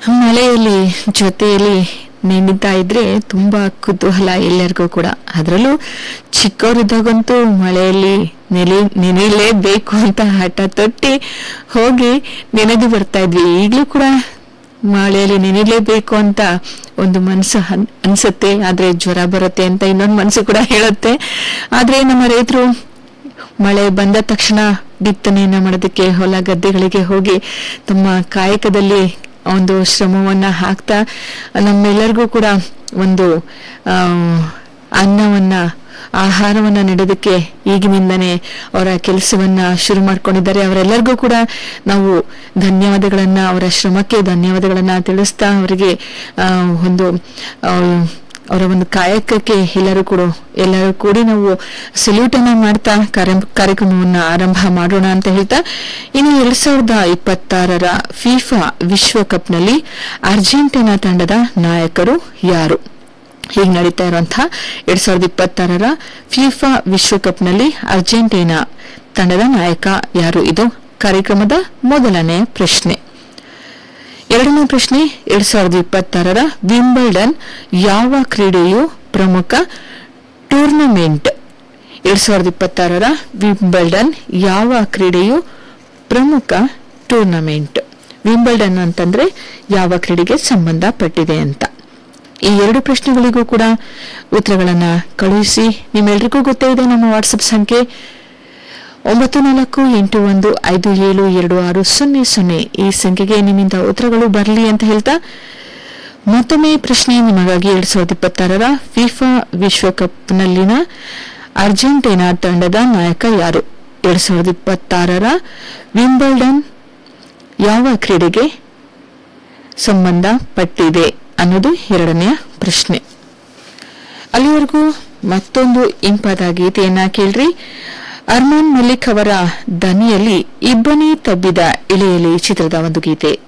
ಮಳೆಯಲ್ಲಿ ಜೊತೆಯಲ್ಲಿ ನೆನೀತಾ ಇದ್ರೆ ತುಂಬಾ ಕುತೂಹಲ ಎಲ್ಲರಿಗೂ ಕೂಡ ಅದರಲ್ಲೂ ಚಿಕ್ಕವರಿದ್ದಾಗಂತೂ ಮಳೆಯಲ್ಲಿ ನೆಲೆ ನೆನೆಯಲೇಬೇಕು ಅಂತ ಹಠ ತೊಟ್ಟಿ ಹೋಗಿ ನೆನೆದು ಬರ್ತಾ ಇದ್ವಿ ಈಗಲೂ ಕೂಡ ಮಳೆಯಲ್ಲಿ ನೆನೆಯಲೇಬೇಕು ಅಂತ ಒಂದು ಮನಸ್ಸು ಅನ್- ಅನ್ಸುತ್ತೆ ಆದ್ರೆ ಜ್ವರ ಬರುತ್ತೆ ಅಂತ ಇನ್ನೊಂದು ಮನಸ್ಸು ಕೂಡ ಹೇಳುತ್ತೆ ಆದ್ರೆ ನಮ್ಮ ರೈತರು ಮಳೆ ಬಂದ ತಕ್ಷಣ ಬಿತ್ತನೆಯನ್ನ ಮಾಡೋದಕ್ಕೆ ಹೊಲ ಗದ್ದೆಗಳಿಗೆ ಹೋಗಿ ತಮ್ಮ ಕಾಯಕದಲ್ಲಿ ಒಂದು ಶ್ರಮವನ್ನ ಹಾಕ್ತಾ ನಮ್ಮೆಲ್ಲರಿಗೂ ಕೂಡ ಒಂದು ಆ, ಅನ್ನವನ್ನ ಆಹಾರವನ್ನ ನೀಡೋದಕ್ಕೆ ಈಗಿನಿಂದನೇ ಅವರ ಕೆಲಸವನ್ನ ಶುರು ಮಾಡ್ಕೊಂಡಿದ್ದಾರೆ ಅವರೆಲ್ಲರಿಗೂ ಕೂಡ ನಾವು ಧನ್ಯವಾದಗಳನ್ನ ಅವರ ಶ್ರಮಕ್ಕೆ ಧನ್ಯವಾದಗಳನ್ನ ತಿಳಿಸ್ತಾ ಅವರಿಗೆ ಆ, ಒಂದು ಆ, ಅವರ ಒಂದು ಕಾಯಕಕ್ಕೆ ಎಲ್ಲರೂ ಕೂಡ ಎಲ್ಲರೂ ಕೂಡಿ ನಾವು ಸಲ್ಯೂಟ್ ಅನ್ನ ಮಾಡ್ತಾ ಕಾರ್ಯ- ಕಾರ್ಯಕ್ರಮವನ್ನ ಆರಂಭ ಮಾಡೋಣ ಅಂತ ಹೇಳ್ತಾ ಇನ್ನು ಎರಡ್ ಸಾವಿರದ ಇಪ್ಪತ್ತಾರರ ಫಿಫಾ ವಿಶ್ವಕಪ್ನಲ್ಲಿ ಅರ್ಜೆಂಟೀನಾ ತಂಡದ ನಾಯಕರು ಯಾರು ಹೀಗೆ ನಡೀತಾ ಇರುವಂತಹ ಎರಡ್ ಸಾವಿರದ ಇಪ್ಪತ್ತಾರರ ಫಿಫಾ ವಿಶ್ವಕಪ್ನಲ್ಲಿ ಅರ್ಜೆಂಟೀನಾ ತಂಡದ ನಾಯಕ ಯಾರು ಇದು ಕಾರ್ಯಕ್ರಮದ ಮೊದಲನೇ ಪ್ರಶ್ನೆ ಎರಡನೇ ಪ್ರಶ್ನೆ ಎರಡ್ ಸಾವಿರದ ಇಪ್ಪತ್ತಾರರ ವಿಂಬಲ್ಡನ್ ಯಾವ ಕ್ರೀಡೆಯು ಪ್ರಮುಖ ಟೂರ್ನಮೆಂಟ್ ಎರಡ್ ಸಾವಿರದ ಇಪ್ಪತ್ತಾರರ ವಿಂಬಲ್ಡನ್ ಯಾವ ಕ್ರೀಡೆಯು ಪ್ರಮುಖ ಟೂರ್ನಮೆಂಟ್ ವಿಂಬಲ್ಡನ್ ಅಂತಂದ್ರೆ ಯಾವ ಕ್ರೀಡೆಗೆ ಸಂಬಂಧಪಟ್ಟಿದೆ ಅಂತ ಈ ಎರಡು ಪ್ರಶ್ನೆಗಳಿಗೂ ಕೂಡ ಉತ್ತರಗಳನ್ನ ಕಳುಹಿಸಿ ನಿಮ್ಮೆಲ್ರಿಗೂ ಗೊತ್ತೇ ಇದೆ ನಮ್ಮ ವಾಟ್ಸಪ್ ಸಂಖ್ಯೆ ಒಂಬತ್ತು ನಾಲ್ಕು ಎಂಟು ಒಂದು ಐದು ಏಳು ಎರಡು ಆರು ಸೊನ್ನೆ ಸೊನ್ನೆ ಈ ಸಂಖ್ಯೆಗೆ ನಿಮ್ಮಿಂದ ಉತ್ತರಗಳು ಬರಲಿ ಅಂತ ಹೇಳ್ತಾ ಮತ್ತೊಮ್ಮೆ ಪ್ರಶ್ನೆ ನಿಮಗಾಗಿ ಎರಡ್ ಸಾವಿರದ ಇಪ್ಪತ್ತಾರರ ಫಿಫಾ ವಿಶ್ವಕಪ್ನಲ್ಲಿನ ಅರ್ಜೆಂಟೀನಾ ತಂಡದ ನಾಯಕ ಯಾರು ಎರಡ್ ಸಾವಿರದ ಇಪ್ಪತ್ತಾರರ ವಿಂಬಲ್ಡನ್ ಯಾವ ಕ್ರೀಡೆಗೆ ಸಂಬಂಧಪಟ್ಟಿದೆ ಅನ್ನೋದು ಎರಡನೆಯ ಪ್ರಶ್ನೆ ಅಲ್ಲಿವರೆಗೂ ಮತ್ತೊಂದು ಇಂಪಾದ ಗೀತೆಯನ್ನ ಕೇಳ್ರಿ ಅರ್ಮಾನ್ ಮಲ್ಲಿಕ್ ಅವರ ದನಿಯಲ್ಲಿ ಇಬ್ಬನಿ ತಬ್ಬಿದ ಇಳೆಯಲ್ಲಿ ಚಿತ್ರದ ಒಂದು ಗೀತೆ